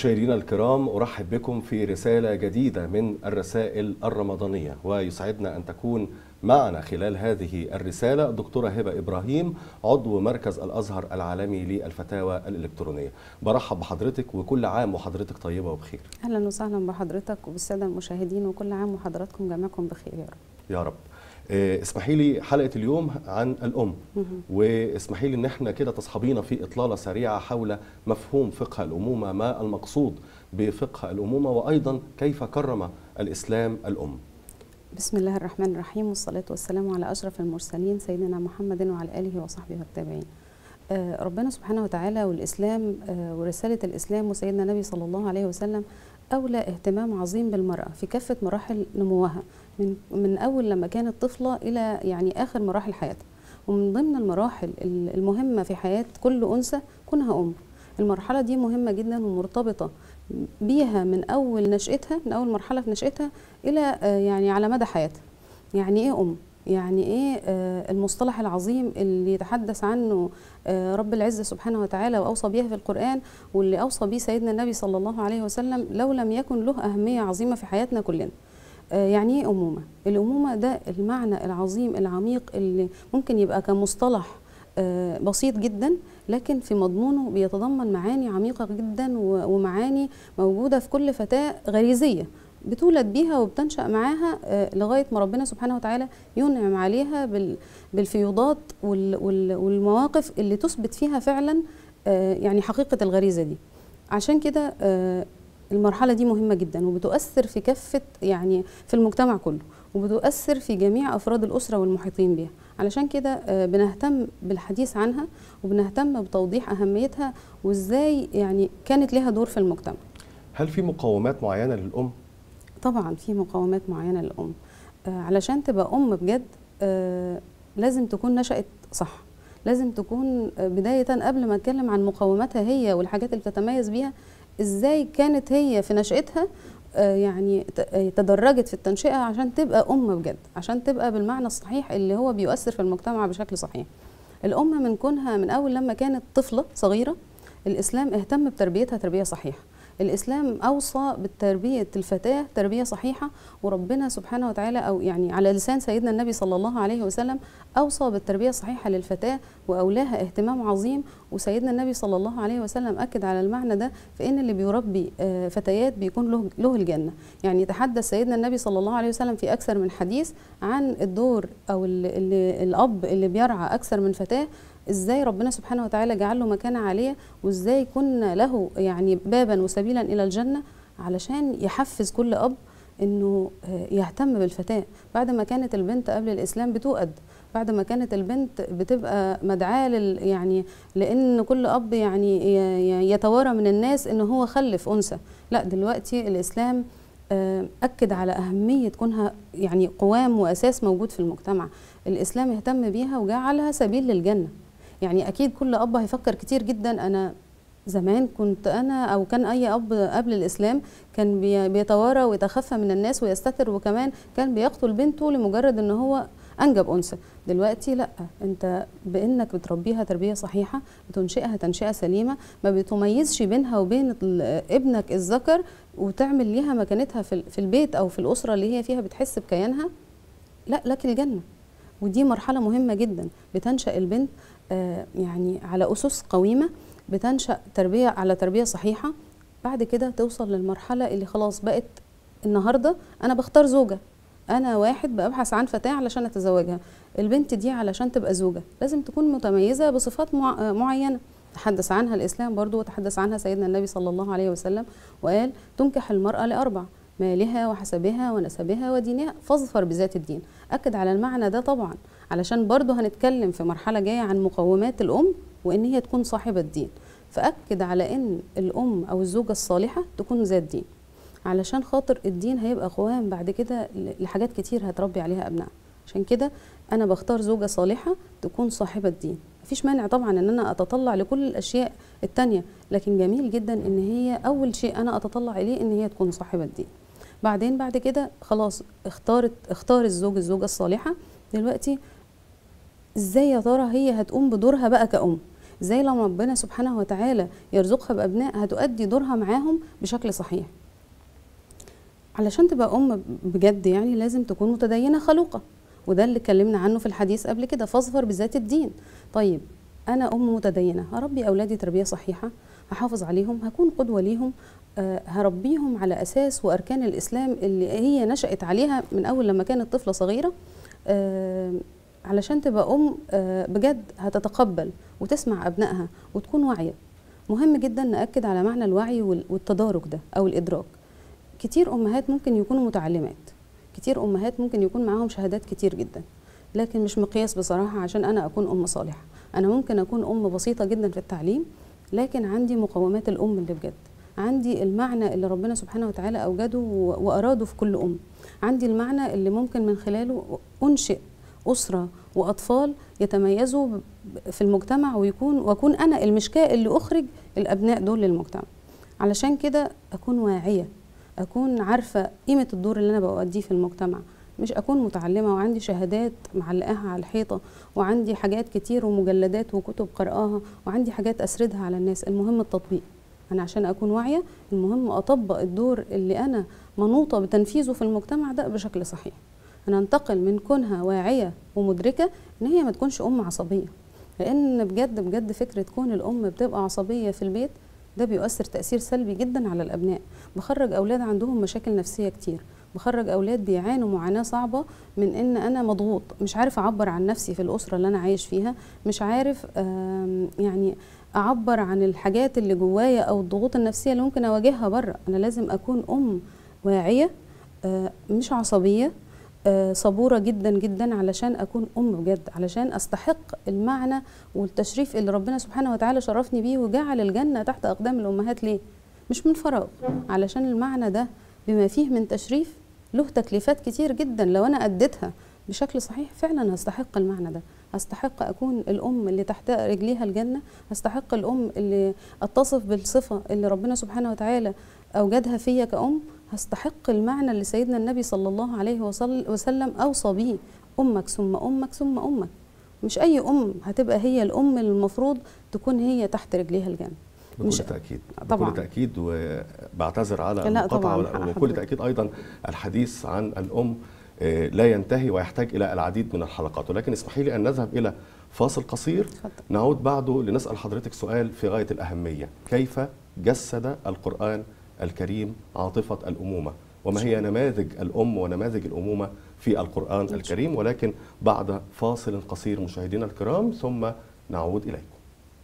مشاهدينا الكرام ارحب بكم في رساله جديده من الرسائل الرمضانيه ويسعدنا ان تكون معنا خلال هذه الرساله الدكتوره هبه ابراهيم عضو مركز الازهر العالمي للفتاوى الالكترونيه برحب بحضرتك وكل عام وحضرتك طيبه وبخير اهلا وسهلا بحضرتك وبالساده المشاهدين وكل عام وحضراتكم جميعكم بخير يا رب يا رب آه، اسمحي لي حلقه اليوم عن الام مهم. واسمحي لي ان احنا كده تصحبينا في اطلاله سريعه حول مفهوم فقه الامومه ما المقصود بفقه الامومه وايضا كيف كرم الاسلام الام بسم الله الرحمن الرحيم والصلاه والسلام على اشرف المرسلين سيدنا محمد وعلى اله وصحبه والتابعين آه، ربنا سبحانه وتعالى والاسلام آه، ورساله الاسلام وسيدنا النبي صلى الله عليه وسلم اولى اهتمام عظيم بالمراه في كافه مراحل نموها من من اول لما كانت طفله الى يعني اخر مراحل حياتها ومن ضمن المراحل ال- المهمه في حياه كل انثى كونها ام المرحله دي مهمه جدا ومرتبطه بيها من اول نشاتها من اول مرحله في نشاتها الى آه، يعني على مدى حياتها يعني ايه ام يعني ايه آه، المصطلح العظيم اللي يتحدث عنه آه، رب العزه سبحانه وتعالى واوصى به في القران واللي اوصى به سيدنا النبي صلى الله عليه وسلم لو لم يكن له اهميه عظيمه في حياتنا كلنا آه، يعني ايه امومه الامومه ده المعنى العظيم العميق اللي ممكن يبقى كمصطلح آه، بسيط جدا لكن في مضمونه بيتضمن معاني عميقه جدا و- ومعاني موجوده في كل فتاه غريزيه بتولد بيها وبتنشا معاها آه، لغايه ما ربنا سبحانه وتعالى ينعم عليها بال- بالفيوضات وال- وال- والمواقف اللي تثبت فيها فعلا آه، يعني حقيقه الغريزه دي عشان كده آه، المرحله دي مهمه جدا وبتؤثر في كافه يعني في المجتمع كله وبتؤثر في جميع افراد الاسره والمحيطين بها علشان كده آه، بنهتم بالحديث عنها وبنهتم بتوضيح اهميتها وازاي يعني كانت لها دور في المجتمع هل في مقومات معينه للام طبعا في مقومات معينه للام آه علشان تبقى ام بجد آه لازم تكون نشأت صح لازم تكون آه، بدايه قبل ما اتكلم عن مقوماتها هي والحاجات اللي بتتميز بيها ازاي كانت هي في نشأتها آه، يعني ت- آه، تدرجت في التنشئه عشان تبقى ام بجد عشان تبقى بالمعنى الصحيح اللي هو بيؤثر في المجتمع بشكل صحيح الام من كونها من اول لما كانت طفله صغيره الاسلام اهتم بتربيتها تربيه صحيحه الاسلام اوصى بتربيه الفتاه تربيه صحيحه وربنا سبحانه وتعالى او يعني على لسان سيدنا النبي صلى الله عليه وسلم اوصى بالتربيه الصحيحه للفتاه واولاها اهتمام عظيم وسيدنا النبي صلى الله عليه وسلم اكد على المعنى ده في ان اللي بيربي آه، فتيات بيكون له له الجنه يعني تحدث سيدنا النبي صلى الله عليه وسلم في اكثر من حديث عن الدور او ال- ال- الاب اللي بيرعى اكثر من فتاه ازاي ربنا سبحانه وتعالى جعل له مكانه عاليه وازاي كنا له يعني بابا وسبيلا الى الجنه علشان يحفز كل اب انه آه، يهتم بالفتاه بعد ما كانت البنت قبل الاسلام بتوأد بعد ما كانت البنت بتبقى مدعاه لل يعني لان كل اب يعني ي- ي- يتوارى من الناس ان هو خلف انثى لا دلوقتي الاسلام آه، اكد على اهميه كونها يعني قوام واساس موجود في المجتمع الاسلام اهتم بيها وجعلها سبيل للجنه يعني اكيد كل اب هيفكر كتير جدا انا زمان كنت انا او كان اي اب قبل الاسلام كان بي- بيتوارى ويتخفى من الناس ويستتر وكمان كان بيقتل بنته لمجرد ان هو انجب انثى دلوقتي لا انت بانك بتربيها تربيه صحيحه بتنشئها تنشئه سليمه ما بتميزش بينها وبين ال- ابنك الذكر وتعمل ليها مكانتها في ال- في البيت او في الاسره اللي هي فيها بتحس بكيانها لا لك الجنه ودي مرحله مهمه جدا بتنشا البنت آه، يعني على اسس قويمه بتنشا تربيه على تربيه صحيحه بعد كده توصل للمرحله اللي خلاص بقت النهارده انا بختار زوجه انا واحد ببحث عن فتاه علشان اتزوجها البنت دي علشان تبقى زوجه لازم تكون متميزه بصفات مع- آه، معينه تحدث عنها الاسلام برضو وتحدث عنها سيدنا النبي صلى الله عليه وسلم وقال تنكح المراه لاربع مالها وحسبها ونسبها ودينها فاظفر بذات الدين اكد على المعنى ده طبعا علشان برضو هنتكلم في مرحله جايه عن مقومات الام وان هي تكون صاحبه دين فاكد على ان الام او الزوجه الصالحه تكون ذات دين علشان خاطر الدين هيبقى قوام بعد كده ل- لحاجات كتير هتربي عليها ابنائها عشان كده انا بختار زوجه صالحه تكون صاحبه دين مفيش مانع طبعا ان انا اتطلع لكل الاشياء التانية لكن جميل جدا ان هي اول شيء انا اتطلع اليه ان هي تكون صاحبه دين بعدين بعد كده خلاص اختارت اختار الزوج الزوجه الصالحه دلوقتي ازاي يا ترى هي هتقوم بدورها بقى كأم ازاي لما ربنا سبحانه وتعالى يرزقها بابناء هتؤدي دورها معاهم بشكل صحيح علشان تبقى ام بجد يعني لازم تكون متدينه خلوقه وده اللي اتكلمنا عنه في الحديث قبل كده فاظفر بذات الدين طيب انا ام متدينه هربي اولادي تربيه صحيحه هحافظ عليهم هكون قدوه ليهم آه، هربيهم على اساس واركان الاسلام اللي هي نشات عليها من اول لما كانت طفله صغيره آه، علشان تبقى ام آه، بجد هتتقبل وتسمع ابنائها وتكون واعيه مهم جدا ناكد على معنى الوعي وال- والتدارك ده او الادراك كتير امهات ممكن يكونوا متعلمات كتير امهات ممكن يكون معاهم شهادات كتير جدا لكن مش مقياس بصراحه عشان انا اكون ام صالحه انا ممكن اكون ام بسيطه جدا في التعليم لكن عندي مقومات الام اللي بجد عندي المعنى اللي ربنا سبحانه وتعالى اوجده و- واراده في كل ام عندي المعنى اللي ممكن من خلاله انشئ اسره واطفال يتميزوا ب- في المجتمع ويكون واكون انا المشكاه اللي اخرج الابناء دول للمجتمع علشان كده اكون واعيه اكون عارفه قيمه الدور اللي انا بؤديه في المجتمع مش اكون متعلمه وعندي شهادات معلقاها على الحيطه وعندي حاجات كتير ومجلدات وكتب قراها وعندي حاجات اسردها على الناس المهم التطبيق انا عشان اكون واعيه المهم اطبق الدور اللي انا منوطه بتنفيذه في المجتمع ده بشكل صحيح انا انتقل من كونها واعيه ومدركه ان هي ما تكونش ام عصبيه لان بجد بجد فكره كون الام بتبقى عصبيه في البيت ده بيؤثر تاثير سلبي جدا على الابناء بخرج اولاد عندهم مشاكل نفسيه كتير بخرج اولاد بيعانوا معاناه صعبه من ان انا مضغوط مش عارف اعبر عن نفسي في الاسره اللي انا عايش فيها مش عارف آم، يعني اعبر عن الحاجات اللي جوايا او الضغوط النفسيه اللي ممكن اواجهها بره انا لازم اكون ام واعيه آه، مش عصبيه آه، صبوره جدا جدا علشان اكون ام بجد علشان استحق المعنى والتشريف اللي ربنا سبحانه وتعالى شرفني بيه وجعل الجنه تحت اقدام الامهات ليه مش من فراغ علشان المعنى ده بما فيه من تشريف له تكليفات كتير جدا لو انا اديتها بشكل صحيح فعلا هستحق المعنى ده هستحق اكون الام اللي تحت رجليها الجنه هستحق الام اللي اتصف بالصفه اللي ربنا سبحانه وتعالى اوجدها فيا كأم هستحق المعنى اللي سيدنا النبي صلى الله عليه وصل- وسلم اوصى به امك ثم امك ثم امك مش اي ام هتبقى هي الام اللي المفروض تكون هي تحت رجليها الجنه بكل مش- تأكيد طبعاً. بكل تأكيد وبعتذر على لا المقاطعة طبعاً، ولا- حق وبكل حضرتك. تأكيد أيضا الحديث عن الأم آه، لا ينتهي ويحتاج إلى العديد من الحلقات ولكن اسمحي لي أن نذهب إلى فاصل قصير اتفضل. نعود بعده لنسأل حضرتك سؤال في غاية الأهمية كيف جسد القرآن الكريم عاطفة الأمومة وما هي نماذج الأم ونماذج الأمومة في القرآن شاء الكريم ولكن بعد فاصل قصير مشاهدينا الكرام ثم نعود إليكم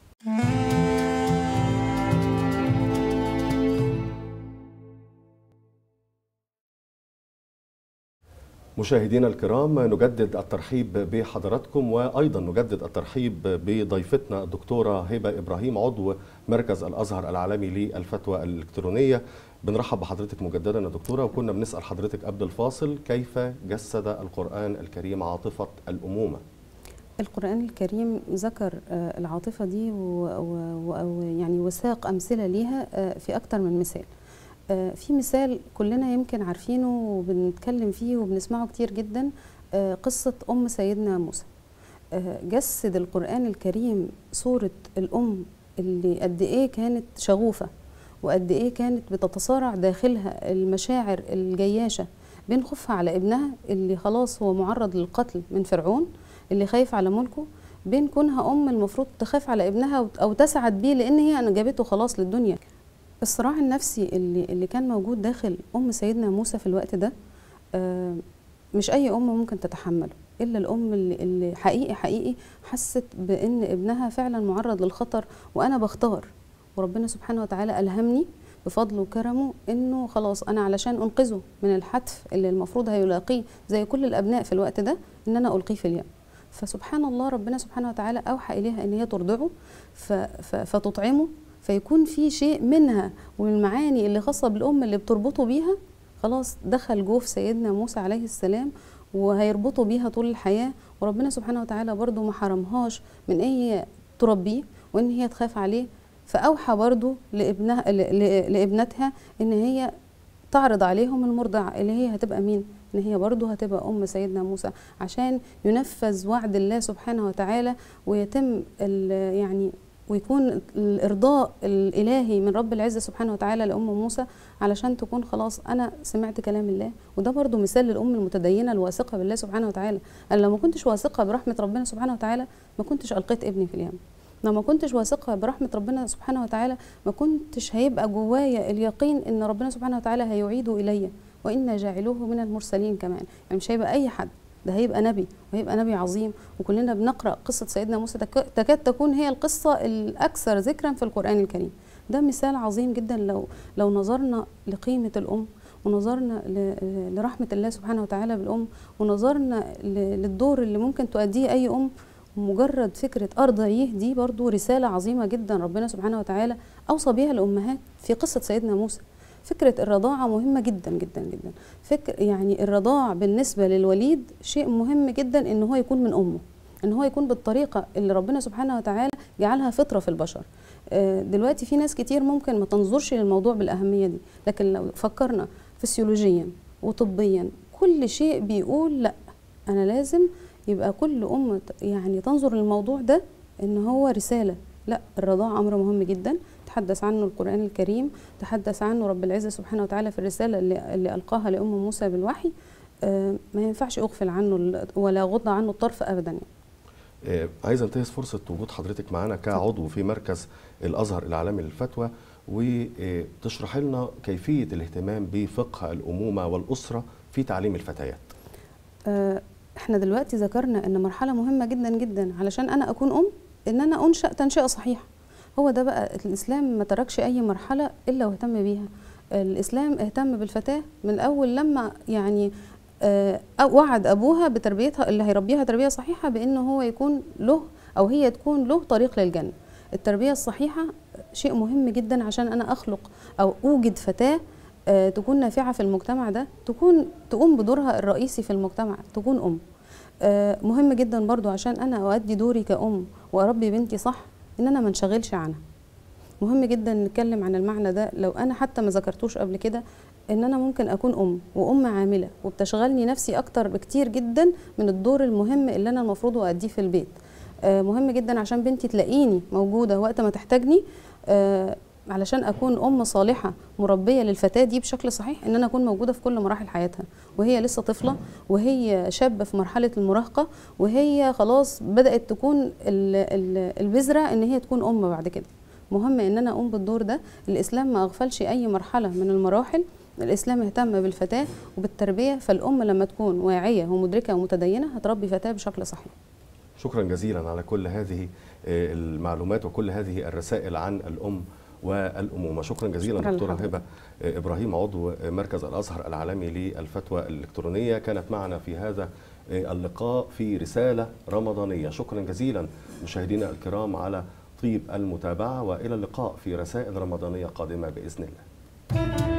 مشاهدينا الكرام نجدد الترحيب بحضراتكم وايضا نجدد الترحيب بضيفتنا الدكتوره هبه ابراهيم عضو مركز الازهر العالمي للفتوى الالكترونيه بنرحب بحضرتك مجددا يا دكتوره وكنا بنسال حضرتك قبل الفاصل كيف جسد القران الكريم عاطفه الامومه القرآن الكريم ذكر آه، العاطفة دي و- و- و- يعني وساق أمثلة ليها آه، في أكتر من مثال آه، في مثال كلنا يمكن عارفينه وبنتكلم فيه وبنسمعه كتير جدا آه، قصة أم سيدنا موسى آه، جسد القرآن الكريم صورة الأم اللي قد إيه كانت شغوفة وقد إيه كانت بتتصارع داخلها المشاعر الجياشة بين خوفها على ابنها اللي خلاص هو معرض للقتل من فرعون اللي خايف على ملكه بين كونها ام المفروض تخاف على ابنها وت- او تسعد بيه لان هي أنا جابته خلاص للدنيا الصراع النفسي اللي اللي كان موجود داخل ام سيدنا موسى في الوقت ده آه، مش اي ام ممكن تتحمله الا الام اللي, اللي حقيقي حقيقي حست بان ابنها فعلا معرض للخطر وانا بختار وربنا سبحانه وتعالى الهمني بفضله وكرمه انه خلاص انا علشان انقذه من الحتف اللي المفروض هيلاقيه زي كل الابناء في الوقت ده ان انا القيه في اليم فسبحان الله ربنا سبحانه وتعالى اوحى اليها ان هي ترضعه ف- ف- فتطعمه فيكون في شيء منها ومن المعاني اللي خاصه بالام اللي بتربطه بيها خلاص دخل جوف سيدنا موسى عليه السلام وهيربطوا بيها طول الحياه وربنا سبحانه وتعالى برضو ما حرمهاش من ان هي تربيه وان هي تخاف عليه فاوحى برضو لابنها ل- ل- لابنتها ان هي تعرض عليهم المرضع اللي هي هتبقى مين ان هي برضو هتبقى ام سيدنا موسى عشان ينفذ وعد الله سبحانه وتعالى ويتم ال- يعني ويكون الارضاء الالهي من رب العزه سبحانه وتعالى لام موسى علشان تكون خلاص انا سمعت كلام الله وده برضو مثال للام المتدينه الواثقه بالله سبحانه وتعالى انا لو ما كنتش واثقه برحمه ربنا سبحانه وتعالى ما كنتش القيت ابني في اليم لو ما كنتش واثقه برحمه ربنا سبحانه وتعالى ما كنتش هيبقى جوايا اليقين ان ربنا سبحانه وتعالى هيعيده الي وانا جاعلوه من المرسلين كمان يعني مش هيبقى اي حد ده هيبقى نبي وهيبقى نبي عظيم وكلنا بنقرا قصه سيدنا موسى تك- تكاد تكون هي القصه الاكثر ذكرا في القران الكريم ده مثال عظيم جدا لو لو نظرنا لقيمه الام ونظرنا ل- لرحمه الله سبحانه وتعالى بالام ونظرنا ل- للدور اللي ممكن تؤديه اي ام مجرد فكره ارضعيه دي برضو رساله عظيمه جدا ربنا سبحانه وتعالى اوصى بها الامهات في قصه سيدنا موسى فكره الرضاعه مهمه جدا جدا جدا فكر يعني الرضاع بالنسبه للوليد شيء مهم جدا ان هو يكون من امه ان هو يكون بالطريقه اللي ربنا سبحانه وتعالى جعلها فطره في البشر آه، دلوقتي في ناس كتير ممكن ما تنظرش للموضوع بالاهميه دي لكن لو فكرنا فسيولوجيا وطبيا كل شيء بيقول لا انا لازم يبقى كل ام ت- يعني تنظر للموضوع ده ان هو رساله لا الرضاعه امر مهم جدا تحدث عنه القران الكريم تحدث عنه رب العزه سبحانه وتعالى في الرساله اللي, اللي القاها لام موسى بالوحي آه، ما ينفعش اغفل عنه ال- ولا غض عنه الطرف ابدا يعني. آه، عايز انتهز فرصه وجود حضرتك معانا كعضو في مركز الازهر العالمي للفتوى وتشرح لنا كيفيه الاهتمام بفقه الامومه والاسره في تعليم الفتيات. آه، احنا دلوقتي ذكرنا ان مرحله مهمه جدا جدا علشان انا اكون ام ان انا انشا تنشئه صحيحه هو ده بقى الاسلام ما تركش اي مرحله الا واهتم بيها الاسلام اهتم بالفتاه من اول لما يعني آه، أو- وعد ابوها بتربيتها اللي هيربيها تربيه صحيحه بانه هو يكون له او هي تكون له طريق للجنه التربيه الصحيحه شيء مهم جدا عشان انا اخلق او اوجد فتاه آه، تكون نافعه في المجتمع ده تكون تقوم بدورها الرئيسي في المجتمع تكون ام آه، مهم جدا برضو عشان انا اؤدي دوري كأم واربي بنتي صح ان انا ما انشغلش عنها مهم جدا نتكلم عن المعنى ده لو انا حتى ما ذكرتوش قبل كده ان انا ممكن اكون ام وام عامله وبتشغلني نفسي اكتر بكتير جدا من الدور المهم اللي انا المفروض اؤديه في البيت آه، مهم جدا عشان بنتي تلاقيني موجوده وقت ما تحتاجني آه، علشان اكون ام صالحه مربيه للفتاه دي بشكل صحيح ان انا اكون موجوده في كل مراحل حياتها وهي لسه طفله وهي شابه في مرحله المراهقه وهي خلاص بدات تكون ال- ال- البذره ان هي تكون ام بعد كده مهم ان انا اقوم بالدور ده الاسلام ما اغفلش اي مرحله من المراحل الاسلام اهتم بالفتاه وبالتربيه فالام لما تكون واعيه ومدركه ومتدينه هتربي فتاه بشكل صحيح شكرا جزيلا على كل هذه آه، المعلومات وكل هذه الرسائل عن الام والامومه شكرا جزيلا شكرا دكتوره لحضرتك. هبه آه، ابراهيم عضو مركز الازهر العالمي للفتوى الالكترونيه كانت معنا في هذا آه، اللقاء في رساله رمضانيه شكرا جزيلا مشاهدينا الكرام على طيب المتابعه والى اللقاء في رسائل رمضانيه قادمه باذن الله